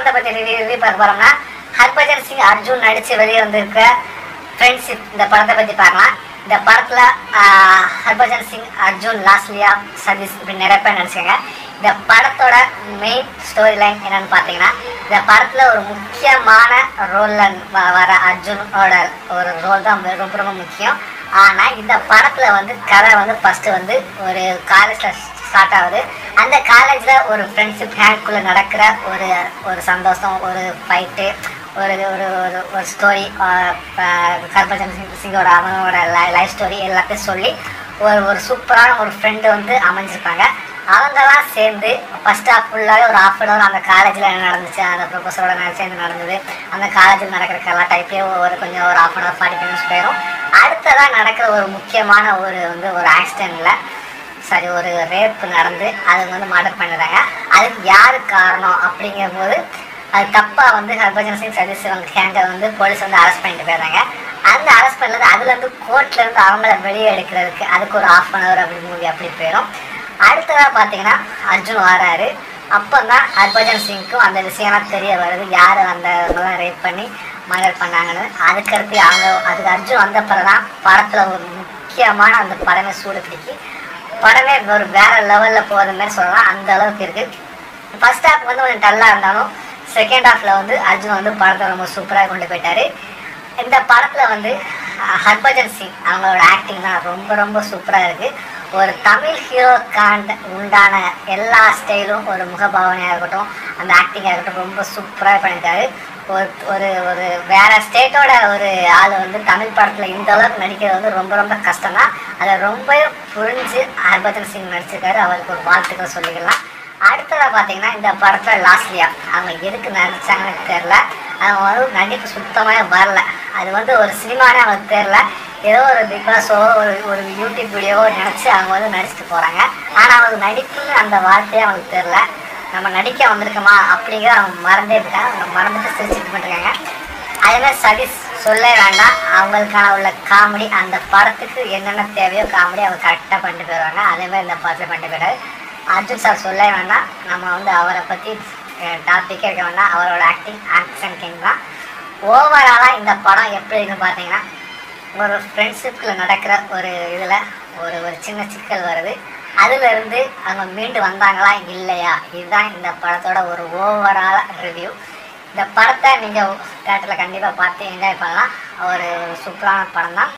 படத்தை பத்தி review review பார்க்க போறோம்னா ஹர்பஜன் சிங் அர்ஜுன் நடிச்சு வெளியே வந்திருக்க ஃப்ரெண்ட்ஷிப் இந்த படத்தை பத்தி பார்க்கலாம் இந்த படத்துல ஆஹ், ஹர்பஜன் சிங் அர்ஜுன் லாஸ்லியா சதீஷ் இப்படி நிறைய பேர் நடிச்சாங்க இந்த படத்தோட மெயின் ஸ்டோரி லைன் என்னன்னு பார்த்தீங்கன்னா இந்த படத்துல ஒரு முக்கியமான ரோல்ல வர அர்ஜுனோட ஒரு ரோல் தான் ரொம்ப ரொம்ப முக்கியம் ஆனா இந்த படத்துல வந்து கதை வந்து ஃபர்ஸ்ட் வந்து ஒரு காலேஜ்ல ஸ்டார்ட் ஆகுது அந்த காலேஜ்ல ஒரு ஃப்ரெண்ட்ஷிப் ஹேண்ட்குள்ள நடக்கிற ஒரு ஒரு சந்தோஷம் ஒரு ஃபைட்டு ஒரு ஒரு ஒரு ஒரு ஸ்டோரி ஹர்பஜன் சிங் சிங்கோட அவனோட லைஃப் ஸ்டோரி எல்லாத்தையும் சொல்லி ஒரு ஒரு சூப்பரான ஒரு ஃப்ரெண்டு வந்து அமைஞ்சிருப்பாங்க அவங்கெல்லாம் சேர்ந்து ஃபர்ஸ்ட் ஹாஃப் ஃபுல்லாகவே ஒரு ஹாஃப் அன் ஹவர் அந்த காலேஜில் என்ன நடந்துச்சு அந்த ப்ரொஃபஸரோட சேர்ந்து நடந்தது அந்த காலேஜில் நடக்கிற எல்லா டைப்லேயும் ஒரு கொஞ்சம் ஒரு half an hour forty minutes போயிடும் அடுத்ததாக நடக்கிற ஒரு முக்கியமான ஒரு வந்து ஒரு ஆக்சிடெண்ட்டில் சரி ஒரு ரேப் நடந்து அது வந்து மர்டர் பண்ணிடுறாங்க அதுக்கு யாரு காரணம் அப்படிங்கும்போது அது தப்பாக வந்து ஹர்பஜன் சிங் சதீஷ் அவங்க கேங்கை வந்து போலீஸ் வந்து அரெஸ்ட் பண்ணிட்டு போயிடுறாங்க அந்த அரெஸ்ட் பண்ணது அதுலேருந்து கோர்ட்லேருந்து அவங்கள வெளியே எடுக்கிறதுக்கு அதுக்கு ஒரு ஹாஃப் அன் ஹவர் அப்படி மூவி அப்படி போயிடும் அடுத்ததாக பார்த்தீங்கன்னா அர்ஜுன் வராரு அப்போ தான் ஹர்பஜன் சிங்க்கும் அந்த விஷயம்லாம் தெரிய வருது யார் அந்த இவங்கெல்லாம் ரேப் பண்ணி மர்டர் பண்ணாங்கன்னு அதுக்கடுத்து அவங்க அதுக்கு அர்ஜுன் வந்த பிறகு தான் படத்தில் ஒரு முக்கியமான அந்த படமே சூடு பிடிக்கி படமே ஒரு வேற லெவலில் போகிற மாதிரி சொல்லலாம் அந்த அளவுக்கு இருக்கு ஃபர்ஸ்ட் ஹாஃப் வந்து கொஞ்சம் டல்லாக இருந்தாலும் செகண்ட் ஹாஃப்ல வந்து அர்ஜுன் வந்து படத்தை ரொம்ப சூப்பராக கொண்டு போயிட்டாரு இந்த படத்தில் வந்து அஹ், ஹர்பஜன் சிங் அவங்களோட ஆக்டிங் தான் ரொம்ப ரொம்ப சூப்பராக இருக்கு ஒரு தமிழ் ஹீரோக்காண்ட உண்டான எல்லா ஸ்டைலும் ஒரு முகபாவனையாக இருக்கட்டும் அந்த ஆக்டிங்காக இருக்கட்டும் ரொம்ப சூப்பராக பண்ணிட்டாரு ஒரு ஒரு ஒரு வேற ஸ்டேட்டோட ஒரு ஆள் வந்து தமிழ் படத்தில் இந்த அளவுக்கு நடிக்கிறது வந்து ரொம்ப ரொம்ப கஷ்டம் தான் அதை ரொம்ப புரிஞ்சு ஹர்பஜன் சிங் நடிச்சிருக்காரு அவருக்கு ஒரு வாழ்த்துக்கள் சொல்லிக்கலாம் அடுத்ததாக பார்த்தீங்கன்னா இந்த படத்தில் லாஸ்லியா அவங்க எதுக்கு நடிச்சாங்கன்னு எனக்கு தெரில அவங்க வந்து நடிப்பு சுத்தமாக வரல அது வந்து ஒரு சினிமானே அவங்களுக்கு தெரில ஏதோ ஒரு பிக் பாஸோ ஒரு ஒரு யூடியூப் வீடியோவோ நினச்சி அவங்க வந்து நடிச்சுட்டு போகிறாங்க ஆனால் அவங்க நடிப்புன்னு அந்த வார்த்தையே அவங்களுக்கு தெரில நம்ம நடிக்க வந்திருக்கோமா அப்படிங்கிற அவங்க மறந்தே இருக்காங்க அவங்க மறந்துட்டு சிரிச்சுட்டு பண்ணிருக்காங்க அதேமாதிரி சதீஷ் சொல்ல வேண்டாம் அவங்களுக்கான உள்ள காமெடி அந்த படத்துக்கு என்னென்ன தேவையோ காமெடி அவங்க கரெக்டாக பண்ணிட்டு போயிடுவாங்க அதேமாதிரி இந்த படத்தில் பண்ணிட்டு போயிட்டாரு அர்ஜுன் சார் சொல்ல வேண்டாம் நம்ம வந்து அவரை பற்றி டாப்பிக்கே இருக்க வேண்டாம் அவரோட ஆக்டிங் ஆக்ஷன் கிங் தான் ஓவராலாக இந்த படம் எப்படி இருக்குன்னு பார்த்தீங்கன்னா ஒரு ஃப்ரெண்ட்ஷிப்பில் நடக்கிற ஒரு இதில் ஒரு ஒரு சின்ன சிக்கல் வருது அதுலேருந்து அவங்க மீண்டு வந்தாங்களா இல்லையா இதுதான் இந்த படத்தோட ஒரு ஓவரால் ரிவ்யூ இந்த படத்தை நீங்கள் தேட்டரில் கண்டிப்பாக பார்த்து என்ஜாய் பண்ணலாம் ஒரு சூப்பரான படம் தான்